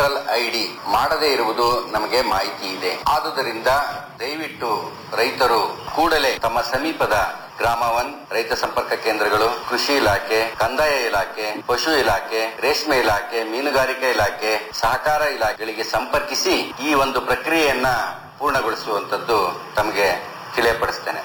central ID ಮಾಡದೇ ಇರುವುದು ನಮಗೆ ಮಾಹಿತಿ ಇದೆ ಆದುದರಿಂದ ದಯವಿಟ್ಟು ರೈತರು ಕೂಡಲೇ ತಮ್ಮ ಸಮೀಪದ ಗ್ರಾಮ ಒನ್ ರೈತ ಸಂಪರ್ಕ ಕೇಂದ್ರಗಳು ಕೃಷಿ ಇಲಾಖೆ ಕಂದಾಯ ಇಲಾಖೆ ಪಶು ಇಲಾಖೆ ರೇಷ್ಮೆ ಇಲಾಖೆ ಮೀನುಗಾರಿಕೆ ಇಲಾಖೆ ಸಹಕಾರ ಇಲಾಖೆಗಳಿಗೆ ಸಂಪರ್ಕಿಸಿ ಈ ಒಂದು ಪ್ರಕ್ರಿಯೆಯನ್ನ ಪೂರ್ಣಗೊಳಿಸುವಂತದ್ದು ತಮಗೆ ತಿಳಿಯಪಡಿಸ್ತೇನೆ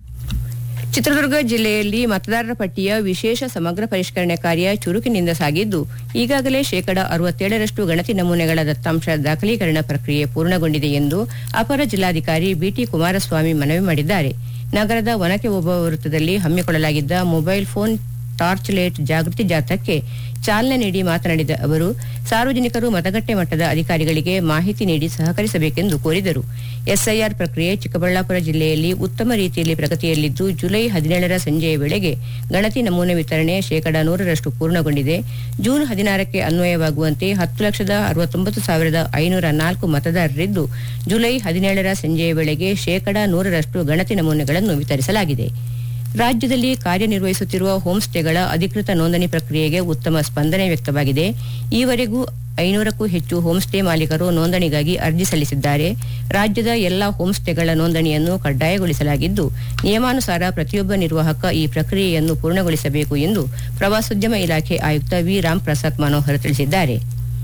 ಚಿತ್ರದುರ್ಗ ಜಿಲ್ಲೆಯಲ್ಲಿ ಮತದಾರರ ಪಟ್ಟಿಯ ವಿಶೇಷ ಸಮಗ್ರ ಪರಿಷ್ಕರಣೆ ಕಾರ್ಯ ಚುರುಕಿನಿಂದ ಸಾಗಿದ್ದು ಈಗಾಗಲೇ ಶೇಕಡ ಅರವತ್ತೇಳರಷ್ಟು ಗಣತಿ ನಮೂನೆಗಳ ದತ್ತಾಂಶ ದಾಖಲೀಕರಣ ಪ್ರಕ್ರಿಯೆ ಪೂರ್ಣಗೊಂಡಿದೆ ಎಂದು ಅಪರ ಜಿಲ್ಲಾಧಿಕಾರಿ ಬಿಟಿ ಕುಮಾರಸ್ವಾಮಿ ಮನವಿ ಮಾಡಿದ್ದಾರೆ ನಗರದ ಒನಕೆ ಓಬವ್ವ ವೃತ್ತದಲ್ಲಿ ಹಮ್ಮಿಕೊಳ್ಳಲಾಗಿದ್ದ ಮೊಬೈಲ್ ಫೋನ್ ಟಾರ್ಚ್ ಲೈಟ್ ಜಾಗೃತಿ ಜಾಥಾಕ್ಕೆ ಚಾಲನೆ ನೀಡಿ ಮಾತನಾಡಿದ ಅವರು ಸಾರ್ವಜನಿಕರು ಮತಗಟ್ಟೆ ಮಟ್ಟದ ಅಧಿಕಾರಿಗಳಿಗೆ ಮಾಹಿತಿ ನೀಡಿ ಸಹಕರಿಸಬೇಕೆಂದು ಕೋರಿದರು ಎಸ್ಐಆರ್ ಪ್ರಕ್ರಿಯೆ ಚಿಕ್ಕಬಳ್ಳಾಪುರ ಜಿಲ್ಲೆಯಲ್ಲಿ ಉತ್ತಮ ರೀತಿಯಲ್ಲಿ ಪ್ರಗತಿಯಲ್ಲಿದ್ದು ಜುಲೈ ಹದಿನೇಳರ ಸಂಜೆಯ ವೇಳೆಗೆ ಗಣತಿ ನಮೂನೆ ವಿತರಣೆ ಶೇಕಡ ನೂರರಷ್ಟು ಪೂರ್ಣಗೊಂಡಿದೆ ಜೂನ್ ಹದಿನಾರಕ್ಕೆ ಅನ್ವಯವಾಗುವಂತೆ ಹತ್ತು ಲಕ್ಷದ ಅರವತ್ತೊಂಬತ್ತು ಸಾವಿರದ ಐನೂರ ನಾಲ್ಕು ಮತದಾರರಿದ್ದು ಜುಲೈ ಹದಿನೇಳರ ಸಂಜೆಯ ವೇಳೆಗೆ ಶೇಕಡ ನೂರರಷ್ಟು ಗಣತಿ ನಮೂನೆಗಳನ್ನು ವಿತರಿಸಲಾಗಿದೆ ರಾಜ್ಯದಲ್ಲಿ ಕಾರ್ಯನಿರ್ವಹಿಸುತ್ತಿರುವ ಹೋಂ ಸ್ಟೇಗಳ ಅಧಿಕೃತ ನೋಂದಣಿ ಪ್ರಕ್ರಿಯೆಗೆ ಉತ್ತಮ ಸ್ಪಂದನೆ ವ್ಯಕ್ತವಾಗಿದೆ ಈವರೆಗೂ ಐನೂರಕ್ಕೂ ಹೆಚ್ಚು ಹೋಂ ಸ್ಟೇ ಮಾಲೀಕರು ನೋಂದಣಿಗಾಗಿ ಅರ್ಜಿ ಸಲ್ಲಿಸಿದ್ದಾರೆ ರಾಜ್ಯದ ಎಲ್ಲಾ ಹೋಂ ಸ್ಟೇಗಳ ನೋಂದಣಿಯನ್ನು ಕಡ್ಡಾಯಗೊಳಿಸಲಾಗಿದ್ದು ನಿಯಮಾನುಸಾರ ಪ್ರತಿಯೊಬ್ಬ ನಿರ್ವಾಹಕ ಈ ಪ್ರಕ್ರಿಯೆಯನ್ನು ಪೂರ್ಣಗೊಳಿಸಬೇಕು ಎಂದು ಪ್ರವಾಸೋದ್ಯಮ ಇಲಾಖೆ ಆಯುಕ್ತ ವಿ ರಾಮ್ ಪ್ರಸಾದ್ ಮನೋಹರ್ ತಿಳಿಸಿದ್ದಾರೆ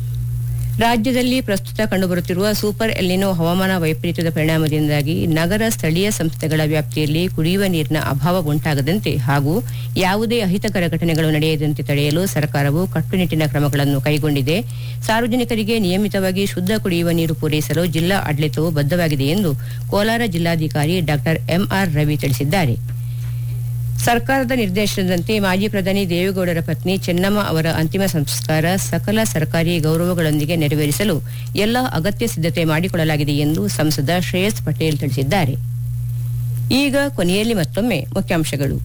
ರಾಜ್ಯದಲ್ಲಿ ಪ್ರಸ್ತುತ ಕಂಡುಬರುತ್ತಿರುವ ಸೂಪರ್ ಎಲ್ಲಿನೋ ಹವಾಮಾನ ವೈಪರೀತ್ಯದ ಪರಿಣಾಮದಿಂದಾಗಿ ನಗರ ಸ್ಥಳೀಯ ಸಂಸ್ಥೆಗಳ ವ್ಯಾಪ್ತಿಯಲ್ಲಿ ಕುಡಿಯುವ ನೀರಿನ ಅಭಾವ ಉಂಟಾಗದಂತೆ ಹಾಗೂ ಯಾವುದೇ ಅಹಿತಕರ ಘಟನೆಗಳು ನಡೆಯದಂತೆ ತಡೆಯಲು ಸರ್ಕಾರವು ಕಟ್ಟುನಿಟ್ಟಿನ ಕ್ರಮಗಳನ್ನು ಕೈಗೊಂಡಿದೆ ಸಾರ್ವಜನಿಕರಿಗೆ ನಿಯಮಿತವಾಗಿ ಶುದ್ಧ ಕುಡಿಯುವ ನೀರು ಪೂರೈಸಲು ಜಿಲ್ಲಾ ಆಡಳಿತವು ಬದ್ಧವಾಗಿದೆ ಎಂದು ಕೋಲಾರ ಜಿಲ್ಲಾಧಿಕಾರಿ ಡಾ ಎಂಆರ್ ರವಿ ತಿಳಿಸಿದ್ದಾರೆ ಸರ್ಕಾರದ ನಿರ್ದೇಶನದಂತೆ ಮಾಜಿ ಪ್ರಧಾನಿ ದೇವೇಗೌಡರ ಪತ್ನಿ ಚೆನ್ನಮ್ಮ ಅವರ ಅಂತಿಮ ಸಂಸ್ಕಾರ ಸಕಲ ಸರ್ಕಾರಿ ಗೌರವಗಳೊಂದಿಗೆ ನೆರವೇರಿಸಲು ಎಲ್ಲ ಅಗತ್ಯ ಸಿದ್ಧತೆ ಮಾಡಿಕೊಳ್ಳಲಾಗಿದೆ ಎಂದು ಸಂಸದ ಶ್ರೇಯಸ್ ಪಟೇಲ್ ತಿಳಿಸಿದ್ದಾರೆ ಈಗ ಕೊನೆಯಲ್ಲಿ ಮತ್ತೊಮ್ಮೆ ಮುಖ್ಯಾಂಶಗಳು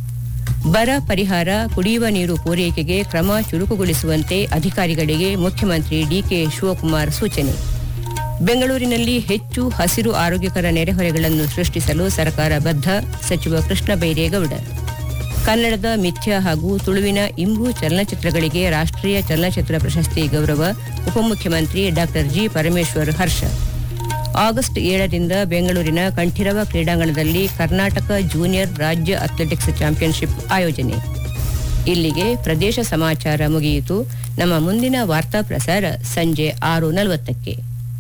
ಬರ ಪರಿಹಾರ ಕುಡಿಯುವ ನೀರು ಪೂರೈಕೆಗೆ ಕ್ರಮ ಚುರುಕುಗೊಳಿಸುವಂತೆ ಅಧಿಕಾರಿಗಳಿಗೆ ಮುಖ್ಯಮಂತ್ರಿ ಡಿಕೆ ಶಿವಕುಮಾರ್ ಸೂಚನೆ ಬೆಂಗಳೂರಿನಲ್ಲಿ ಹೆಚ್ಚು ಹಸಿರು ಆರೋಗ್ಯಕರ ನೆರೆಹೊರೆಗಳನ್ನು ಸೃಷ್ಟಿಸಲು ಸರ್ಕಾರ ಬದ್ಧ ಸಚಿವ ಕೃಷ್ಣ ಬೈರೇಗೌಡ ಕನ್ನಡದ ಮಿಥ್ಯ ಹಾಗೂ ತುಳುವಿನ ಇಂಬು ಚಲನಚಿತ್ರಗಳಿಗೆ ರಾಷ್ಟ್ರೀಯ ಚಲನಚಿತ್ರ ಪ್ರಶಸ್ತಿ ಗೌರವ ಉಪಮುಖ್ಯಮಂತ್ರಿ ಡಾ ಜಿ ಪರಮೇಶ್ವರ್ ಹರ್ಷ ಆಗಸ್ಟ್ ಏಳರಿಂದ ಬೆಂಗಳೂರಿನ ಕಂಠೀರವ ಕ್ರೀಡಾಂಗಣದಲ್ಲಿ ಕರ್ನಾಟಕ ಜೂನಿಯರ್ ರಾಜ್ಯ ಅಥ್ಲೆಟಿಕ್ಸ್ ಚಾಂಪಿಯನ್ಶಿಪ್ ಆಯೋಜನೆ ಇಲ್ಲಿಗೆ ಪ್ರದೇಶ ಸಮಾಚಾರ ಮುಗಿಯಿತು ನಮ್ಮ ಮುಂದಿನ ವಾರ್ತಾ ಪ್ರಸಾರ ಸಂಜೆ ಆರು ನಲವತ್ತಕ್ಕೆ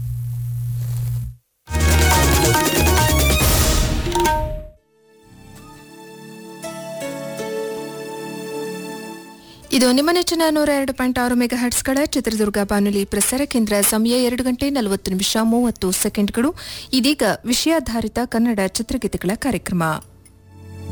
ಇದು ನಿಮ್ಮ ನೆಚ್ಚಿನ ನೂರ ಎರಡು ಪಾಯಿಂಟ್ ಆರು ಮೆಗಾ ಹರ್ಟ್ಸ್ಗಳ ಚಿತ್ರದುರ್ಗ ಬಾನುಲಿ ಪ್ರಸಾರ ಕೇಂದ್ರ ಸಮಯ ಎರಡು ಗಂಟೆ ನಲವತ್ತು ನಿಮಿಷ ಮೂವತ್ತು ಸೆಕೆಂಡ್ಗಳು ಇದೀಗ ವಿಷಯಾಧಾರಿತ ಕನ್ನಡ ಚಿತ್ರಗೀತೆಗಳ ಕಾರ್ಯಕ್ರಮ